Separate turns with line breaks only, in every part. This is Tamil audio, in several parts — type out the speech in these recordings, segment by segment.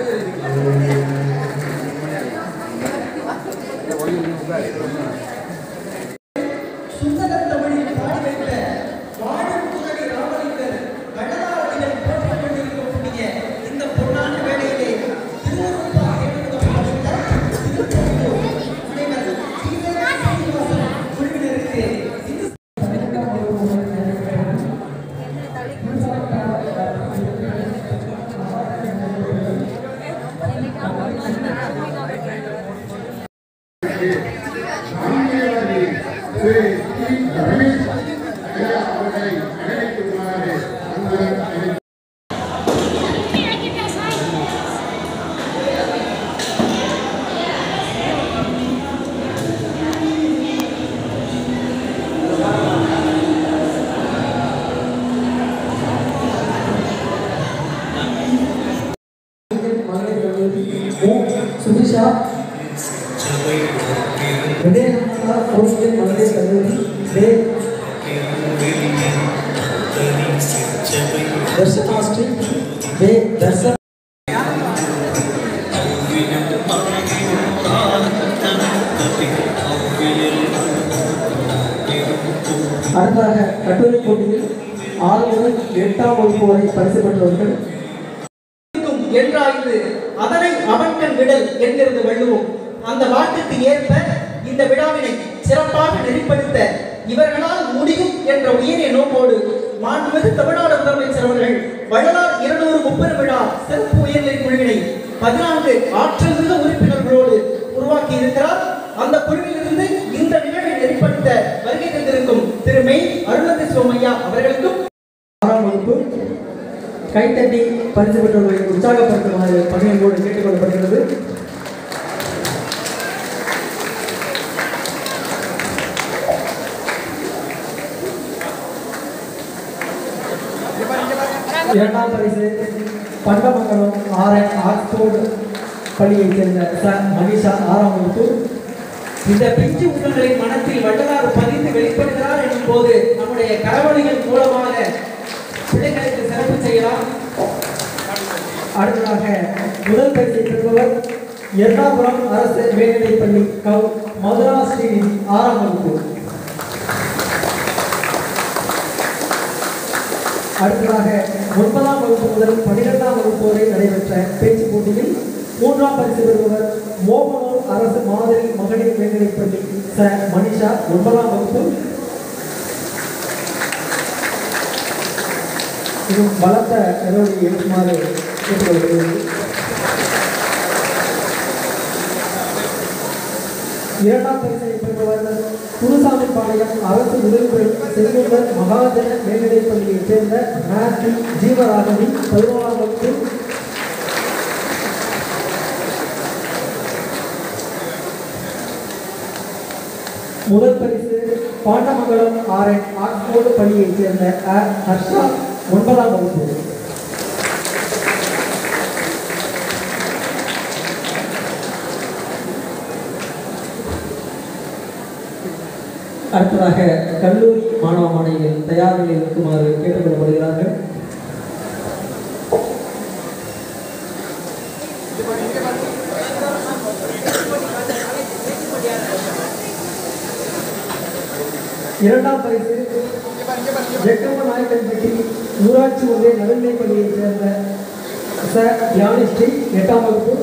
சுந்தரத் தமிழில் பாடி வைத்த வாழும் துணை ராமலிங்கர் கடலாளர்கள் போற்றிக் கொண்டிருக்கக்கூடிய இந்த பொன்னான வேளையிலே திருவருப்பா எழுதுக பாடித்த திருப்பூர் முனைவர் சீதா சீனிவாசன் குழுவினருக்கு இந்து
ஆங்கிலேயரில் திரு டி. ரமேஷ் ஐயா அவர்களை அழைக்குமாறு அன்புடன் அழைக்கிறேன்.
சுபிஷா விவேகானந்தா பொறியியல் மகளிர் கல்லூரி வே தர்ஷனா ஸ்ரீ வே தர்ஷன் அடுத்ததாக கட்டுரை போட்டியில் ஆறு முதல் எட்டாம் வகுப்பு வரை பரிசு பெற்றவர்கள்
இருக்கும் என்றாய்ந்து அதனை அவன்கண் விடல் என்கிறது வள்ளுவம் அந்த வாட்டுக்கு ஏற்ப இந்த விழாவினை சிறப்பாக நெறிப்படுத்த இவர்களால் முடியும் என்ற உயரிய நோக்கோடு மாண்புமிகு தமிழ்நாடு முதலமைச்சர் அவர்கள் வள்ளலார் இருநூறு முப்பது விழா சிறப்பு உயர்நிலை குழுவினை பதினான்கு ஆற்றல் மிகு உறுப்பினர்களோடு உருவாக்கி இருக்கிறார் அந்த குழுவிலிருந்து இந்த நிகழ்வை நெறிப்படுத்த வருகை தந்திருக்கும் திரு மெய் அருணந்தி சோமையா அவர்களுக்கும்
ஆறாம் வகுப்பு கைத்தட்டி பரிசு பெற்றவர்களை உற்சாகப்படுத்துமாறு பணியன்போடு கேட்டுக்கொள்ளப்படுகிறது இரண்டாம் பரிசு பண்டமங்கலம் ஆர்என் ஆக்ஸ்போர்டு பள்ளியைச் சேர்ந்த ச மனிஷா ஆறாம் வகுப்பு
இந்த பிஞ்சு உள்ளங்களின் மனத்தில் வள்ளலார் பதிந்து வெளிப்படுகிறார் என்னும் போது நம்முடைய கரவழிகள் மூலமாக பிள்ளைகளுக்கு சிறப்பு செய்யலாம்
அடுத்ததாக முதல் பரிசை பெறுபவர் எர்ணாகுளம் அரசு மேல்நிலைப் பள்ளி கவு மதுரா ஸ்ரீநிதி ஆறாம் வகுப்பு அடுத்ததாக ஒன்பதாம் வகுப்பு முதல் பன்னிரெண்டாம் வகுப்பு வரை நடைபெற்ற பேச்சு போட்டியில் மூன்றாம் பரிசு பெறுபவர் மோகனூர் அரசு மாதிரி மகளிர் மேல்நிலைப் பள்ளி ச மனிஷா ஒன்பதாம் வகுப்பு இன்னும் பலத்த நிலவரி எழுத்துமாறு கேட்டுக்கொள்கிறது இரண்டாம் பரிசை பெறுபவர் குருசாமி பாளையம் அரசு உதவி பெறும் செல்வந்தர் மகாஜன மேல்நிலைப் பள்ளியைச் சேர்ந்த மேத்யூ ஜீவராகவி பதினோராம் வகுப்பு முதல் பரிசு பாண்டமங்கலம் ஆர்என் ஆக்ஸ்போர்டு பள்ளியைச் சேர்ந்த அ. ஹர்ஷா ஒன்பதாம் வகுப்பு அடுத்ததாக கல்லூரி மாணவ மாணவிகள் தயார் நிலையில் இருக்குமாறு கேட்டுக்கொள்ளப்படுகிறார்கள் இரண்டாம் பரிசு ஜெக்கம்ம நாயக்கன்பட்டி ஊராட்சி ஒன்றிய நடுநிலைப் பள்ளியைச் சேர்ந்த ச தியானிஸ்ரீ எட்டாம் வகுப்பு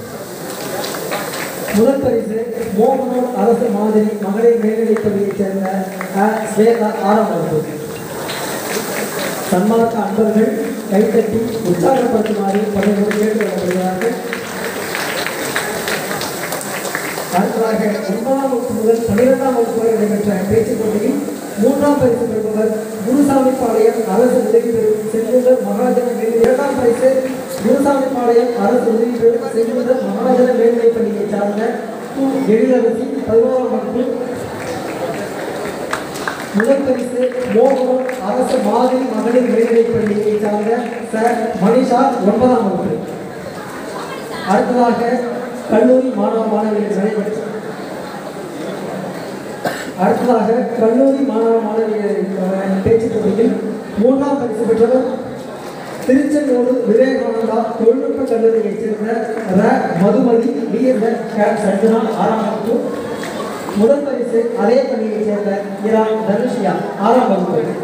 முதல் பரிசு மோகனூர் அரசு மாதிரி மகளிர் மேல்நிலைப் பள்ளியைச் சேர்ந்த அ. ஸ்வேதா ஆறாம் வகுப்பு சன்மார்க்க அன்பர்கள் கைத்தட்டி உற்சாகப்படுத்துமாறு பணியோடு கேட்டுக்கொள்ளப்படுகிறார்கள் அடுத்ததாக ஒன்பதாம் வகுப்பு முதல் பன்னிரெண்டாம் வகுப்பு வரை நடைபெற்ற பேச்சுப் போட்டியில் மூன்றாம் பரிசு பெறுபவர் குருசாமி பாளையம் அரசு உதவி பெறும் செல்வந்தர் மகாஜன மேல் இரண்டாம் பரிசு குருசாமி பாளையம் அரசு உதவி பெறும் செல்வந்தர் மகாஜன மேல்நிலைப் பள்ளியைச் சார்ந்த கு. எழிலரசி பதினோராம் வகுப்பு முதல் பரிசு மோகனம் அரசு மாதிரி மகளிர் மேல்நிலைப் பள்ளியை சார்ந்த ச மனிஷா ஒன்பதாம் வகுப்பு அடுத்ததாக கல்லூரி மாணவ மாணவிகள் நடைபெற்ற அடுத்ததாக கல்லூரி மாணவ மாணவிகள் பேச்சு போட்டியில் மூன்றாம் பரிசு பெற்றவர் திருச்செங்கோடு விவேகானந்தா தொழில்நுட்ப கல்லூரியைச் சேர்ந்த ர மதுமதி பிஎஸ்என் கேட் சஞ்சனா ஆறாம் வகுப்பு முதல் பரிசு அதே பள்ளியைச் சேர்ந்த இரா தனுஷியா ஆறாம் வகுப்பு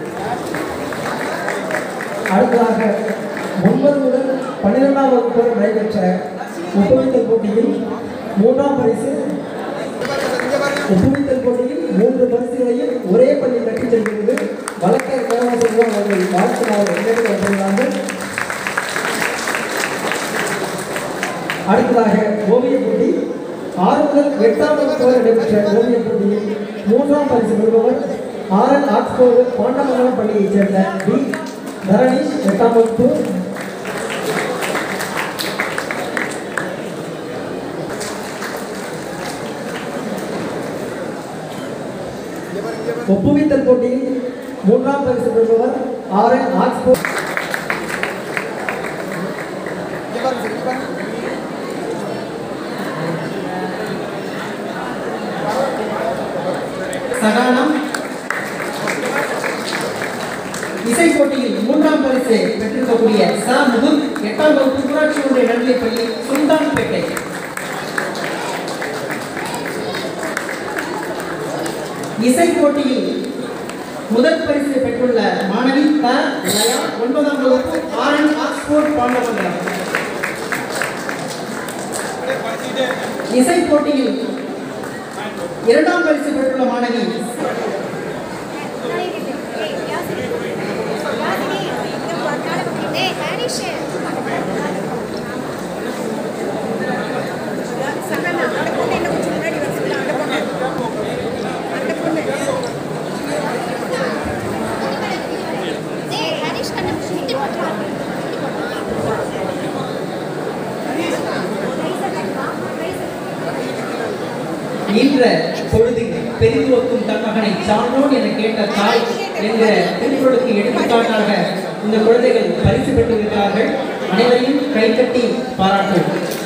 அடுத்ததாக ஒன்பது முதல் பன்னிரெண்டாம் வகுப்பு வரை நடைபெற்ற ஒப்புவித்தல் போட்டியில் மூன்றாம் பரிசு ஒப்புவித்தல் போட்டியில் மூன்று பரிசுகளையும் ஒரே பள்ளி கட்டிச் செல்கிறது வழக்கர் தேவாசிரியர் அவர்கள் வாழ்த்துமாறு கேட்டுக்கொள்கிறார்கள் அடுத்ததாக ஓவியப் போட்டி ஆறு முதல் எட்டாம் வகுப்பு வரை நடைபெற்ற ஓவியப் போட்டியில் மூன்றாம் பரிசு பெறுபவர் ஆர்என் ஆக்ஸ்போர்டு பாண்டமங்கலம் பள்ளியைச் சேர்ந்த டி தரணீஷ் எட்டாம் வகுப்பு ஒப்புவித்தல் போட்டியில் மூன்றாம் பரிசு பெறுபவர் ஆர்என் ஆக்ஸ்போர்ட்
சகானம் இசை போட்டியில் மூன்றாம் பரிசு பெற்றிருக்கக்கூடிய ச முகுந்த் எட்டாம் வகுப்பு ஊராட்சி ஒன்றிய நடுநிலைப்பள்ளி சுல்தான்பேட்டை இசை போட்டியில் முதல் பரிசு பெற்றுள்ள மாணவி த லயா ஒன்பதாம் வகுப்பு ஆர்என் ஆக்ஸ்போர்ட் பாண்டமங்கலம் இசை போட்டியில் இரண்டாம் பரிசு பெற்றுள்ள மாணவி ஈன்ற பொழுதில் பெரிதுவக்கும் தன் மகனை சான்றோன் என கேட்ட தாய் என்கிற திருக்குறளுக்கு எடுத்துக்காட்டாக இந்த குழந்தைகள் பரிசு பெற்றிருக்கிறார்கள் அனைவரையும் கைத்தட்டி பாராட்டுவோம்